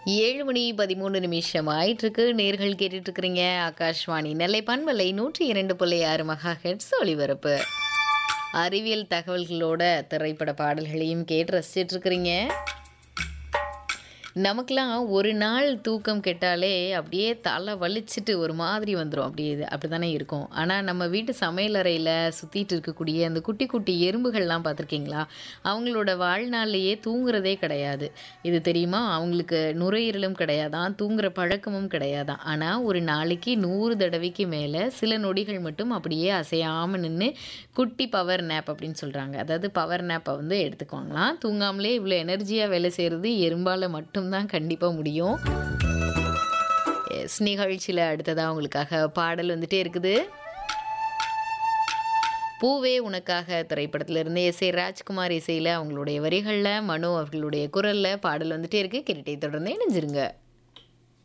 ஏழு மணி பதிமூணு நிமிஷம் ஆயிட்டிருக்கு நேர்கள் கேட்டுட்டு இருக்கிறீங்க ஆகாஷ்வாணி நெல்லை பண்பலை நூற்றி இரண்டு புள்ளி ஆறு மகா ஹெட்ஸ் ஒளிபரப்பு அறிவியல் தகவல்களோட திரைப்பட பாடல்களையும் கேட்டு ரசிச்சிட்டு இருக்கிறீங்க நமக்கெல்லாம் ஒரு நாள் தூக்கம் கெட்டாலே அப்படியே தலை வலிச்சிட்டு ஒரு மாதிரி வந்துடும் அப்படியே இது அப்படி தானே இருக்கும் ஆனால் நம்ம வீட்டு சமையலறையில் சுற்றிட்டு இருக்கக்கூடிய அந்த குட்டி குட்டி எறும்புகள்லாம் பார்த்துருக்கீங்களா அவங்களோட வாழ்நாள்லையே தூங்குறதே கிடையாது இது தெரியுமா அவங்களுக்கு நுரையீரலும் கிடையாதான் தூங்குற பழக்கமும் கிடையாதான் ஆனால் ஒரு நாளைக்கு நூறு தடவைக்கு மேலே சில நொடிகள் மட்டும் அப்படியே அசையாமல் நின்று குட்டி பவர் நேப் அப்படின்னு சொல்கிறாங்க அதாவது பவர் நேப்பை வந்து எடுத்துக்குவாங்களாம் தூங்காமலே இவ்வளோ எனர்ஜியாக வேலை செய்கிறது எறும்பால் மட்டும்தான் கண்டிப்பாக முடியும் எஸ் நிகழ்ச்சியில் அடுத்ததாக உங்களுக்காக பாடல் வந்துட்டே இருக்குது பூவே உனக்காக திரைப்படத்துல இருந்து எஸ் ஏ ராஜ்குமார் இசையில் அவங்களுடைய வரிகளில் மனோ அவர்களுடைய குரலில் பாடல் வந்துட்டே இருக்கு கேட்டுட்டே தொடர்ந்து இணைஞ்சிருங்க